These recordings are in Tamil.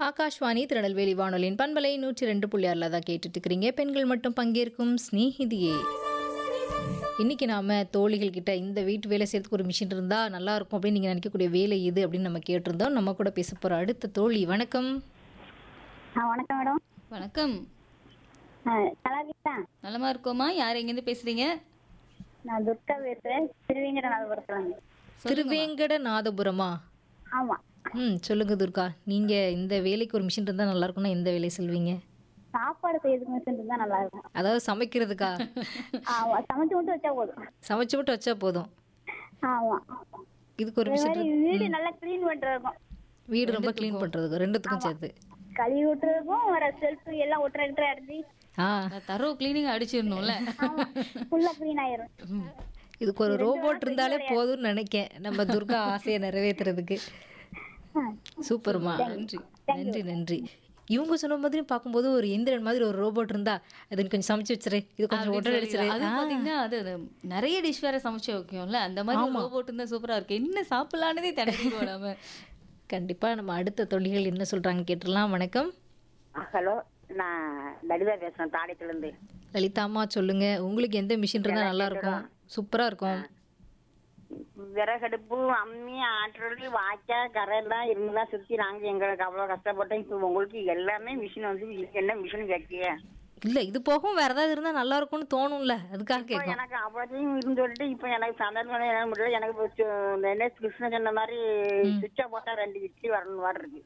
ஆகாஷ்வாணி திருநெல்வேலி வானொலியின் பண்பலை நூற்றி ரெண்டு புள்ளி ஆறில் தான் கேட்டுட்டு இருக்கிறீங்க பெண்கள் மட்டும் பங்கேற்கும் ஸ்நேகிதியே இன்னைக்கு நாம தோழிகள் கிட்ட இந்த வீட்டு வேலை செய்யறதுக்கு ஒரு மிஷின் இருந்தா நல்லா இருக்கும் அப்படின்னு நீங்க நினைக்கக்கூடிய வேலை இது அப்படின்னு நம்ம கேட்டிருந்தோம் நம்ம கூட பேச போற அடுத்த தோழி வணக்கம் ஆ வணக்கம் மேடம் வணக்கம் ஆ, நல்லா இருக்கீங்களா நலமா இருக்கோமா யார் எங்கேருந்து பேசுறீங்க நான் துர்கா பேசுறேன் திருவேங்கடநாதபுரத்துலங்க திருவேங்கட நாதபுரமா ஆமா ம் சொல்லுங்க துர்கா நீங்க இந்த வேலைக்கு ஒரு மிஷின் இருந்தா நல்லா இருக்கும்னா எந்த வேலையை சொல்வீங்க சாப்பாடு செய்யறதுக்கு மிஷின் இருந்தா நல்லா இருக்கும் அதாவது சமைக்கிறதுக்கா ஆமா சமைச்சு மட்டும் வச்சா போதும் சமைச்சு மட்டும் வச்சா போதும் ஆமா இதுக்கு ஒரு அதே மிஷின் மாதிரி வீடு நல்லா க்ளீன் பண்றதுக்கும் வீடு ரொம்ப க்ளீன் பண்றதுக்கு ரெண்டுத்துக்கும் சேர்த்து கழுவி விட்டுறதுக்கும் வர செல்ஃப் எல்லாம் ஒட்டுற கிட்ட அடிச்சு ஆ தரவு கிளீனிங் அடிச்சிடணும்ல ஃபுல்லா க்ளீன் ஆயிரும் இதுக்கு ஒரு ரோபோட் இருந்தாலே போதும்னு நினைக்கேன் நம்ம துர்கா ஆசையை நிறைவேற்றுறதுக்கு ஆ, சூப்பர்மா நன்றி நன்றி நன்றி இவங்க சொன்ன மாதிரி பார்க்கும்போது ஒரு எந்திரன் மாதிரி ஒரு ரோபோட் இருந்தா அது கொஞ்சம் சமைச்சு வச்சிரு இது கொஞ்சம் ஒட்டல் அடிச்சிரு அது பாத்தீங்கன்னா அது அது நிறைய டிஷ் வேற சமைச்சு வைக்கும்ல அந்த மாதிரி ரோபோட் இருந்தா சூப்பரா இருக்கு என்ன சாப்பிடலானதே திணறிடுவோம் நாம கண்டிப்பா நம்ம அடுத்த தொழில்கள் என்ன சொல்றாங்க கேட்டுடலாம் வணக்கம் ஹலோ நான் லலிதா பேசுறேன் தாடைத்துல இருந்து லலிதாம்மா சொல்லுங்க உங்களுக்கு எந்த மிஷின் இருந்தா நல்லா இருக்கும் சூப்பரா இருக்கும் விறகடுப்பு அம்மி ஆற்றல் வாய்க்கா கரை எல்லாம் இருந்துதான் சுத்தி நாங்க எங்களுக்கு அவ்வளவு கஷ்டப்பட்டோம் இப்ப உங்களுக்கு எல்லாமே மிஷின் வந்து இதுக்கு என்ன மிஷின் கேட்கிய இல்ல இது போகவும் வேற ஏதாவது இருந்தா நல்லா இருக்கும்னு தோணும்ல அதுக்காக இப்ப கேட்கும் எனக்கு அவ்வளோத்தையும் இருந்து சொல்லிட்டு இப்ப எனக்கு சந்தர்ப்பம் என்ன முடியல எனக்கு இப்ப சு- இந்த என்ன கிருஷ்ணன் சொன்ன மாதிரி சுவிட்சை போட்டா ரெண்டு இட்லி வரணும் மாதிரி இருக்கு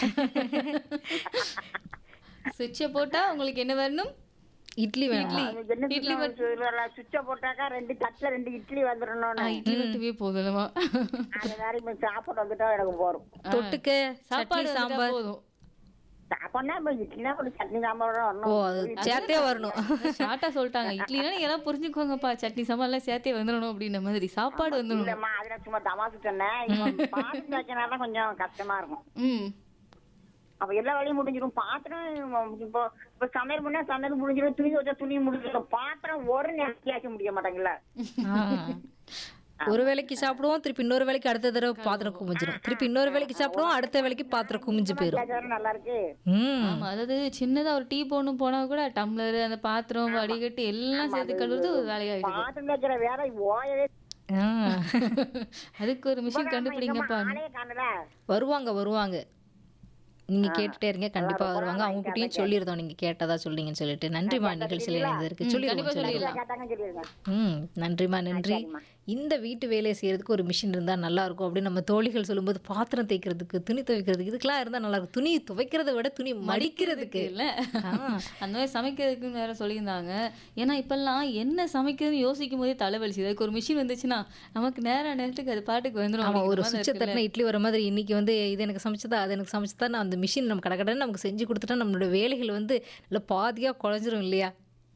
சுவிட்சை போட்டா உங்களுக்கு என்ன வரணும் இட்லி வேணும் அது என்ன சுவிட்சை போட்டாக்கா ரெண்டு தட்டுல ரெண்டு இட்லி வந்துடணும் ஆ, இட்லி மட்டுமே போதும்மா அந்த மாதிரி இப்ப சாப்பாடு வந்துட்டா எனக்கு போறோம் தொட்டுக்க சாப்பாடு சட்னி வந்துட்டா சாம்பார் போதும் சாப்பாடுனா இப்ப இட்லினா ஒரு சட்னி சாம்பார் ஓ வரணும் அது சேர்த்தே வரணும் ஷார்ட்டா சொல்லிட்டாங்க இட்லினா நீங்க எல்லாம் புரிஞ்சுக்கோங்கப்பா சட்னி சாம்பார்லாம் சேர்த்தே வந்துடணும் அப்படின்ற மாதிரி சாப்பாடு வந்துடணும் இல்லம்மா அதுல சும்மா தமாசு சொன்னேன் இப்ப பாத்திரம் வைக்கனால கொஞ்சம் கஷ்டமா இருக்கும் ம் அப்ப எல்லா வேலையும் முடிஞ்சிடும் பாத்திரம் இப்போ இப்ப சமையல் பண்ணா சமையல் முடிஞ்சிடும் துணி வச்சா துணி முடிஞ்சிடும் பாத்திரம் ஒரு நேரத்தில் வைக்க முடிய மாட்டாங்கல்ல ஆ. ஒரு வேளைக்கு சாப்பிடுவோம் திருப்பி இன்னொரு வேளைக்கு அடுத்த தடவை பாத்திரம் குமிஞ்சிடும் திருப்பி இன்னொரு வேளைக்கு சாப்பிடுவோம் அடுத்த வேளைக்கு பாத்திரம் குமிஞ்சு போயிடும் கேட்கறது நல்லா இருக்கு ம் ஆமா அதாவது சின்னதா ஒரு டீ போடணும் போனா கூட டம்ளர் அந்த பாத்திரம் வடிகட்டி எல்லாம் சேர்த்து கழுவுறது ஒரு வேலையாயிடுது பாத்திரம் வைக்கிற வேலை ஓயவே ஆ. அதுக்கு ஒரு மிஷின் கண்டுபிடிங்கப்பா ஆளே காணல வருவாங்க வருவாங்க நீங்க கேட்டுட்டே இருங்க கண்டிப்பா வருவாங்க அவங்க கிட்டயும் சொல்லிருந்தோம் நீங்க கேட்டதா சொல்றீங்கன்னு சொல்லிட்டு நன்றிமா நிகழ்ச்சியில இணைந்ததற்கு சொல்லிடுவோம் சொல்லிடலாம் கேட்டாங்க சொல்லிருங்க ம் நன்றிம்மா நன்றி இந்த வீட்டு வேலையை செய்யறதுக்கு ஒரு மிஷின் இருந்தா நல்லா இருக்கும் அப்படின்னு நம்ம தோழிகள் சொல்லும்போது பாத்திரம் தேய்க்கிறதுக்கு துணி துவைக்கிறதுக்கு இதுக்கெல்லாம் இருந்தா நல்லா இருக்கும் துணி துவைக்கிறத விட துணி மடிக்கிறதுக்கு இல்ல ஆ. அந்த மாதிரி சமைக்கிறதுக்குன்னு வேற சொல்லியிருந்தாங்க ஏன்னா இப்பெல்லாம் என்ன சமைக்கிறதுன்னு யோசிக்கும் போதே தலைவலிச்சு அதுக்கு ஒரு மிஷின் வந்துச்சுன்னா நமக்கு நேர நேரத்துக்கு அது பாட்டுக்கு வந்துடும் ஆமா ஒரு அப்படிங்கிற மாதிரி சுவிட்சை இருக்குல்ல. தட்டினா இட்லி வர மாதிரி இன்னைக்கு வந்து இது எனக்கு சமைச்சதா அது எனக்கு சமைச்சதா நான் அந்த மிஷின் நம்ம கடகடன்னு நமக்கு செஞ்சு கொடுத்துட்டா நம்மளோட வேலைகள் வந்து நல்ல பாதியா குறைஞ்சிரும் இல்லையா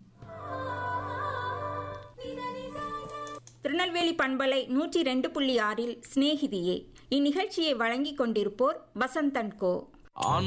திருநெல்வேலி பண்பலை நூற்றி ரெண்டு புள்ளி ஆறில் சிநேகிதியே இந்நிகழ்ச்சியை வழங்கிக் கொண்டிருப்போர் வசந்தன் கோ ஆண்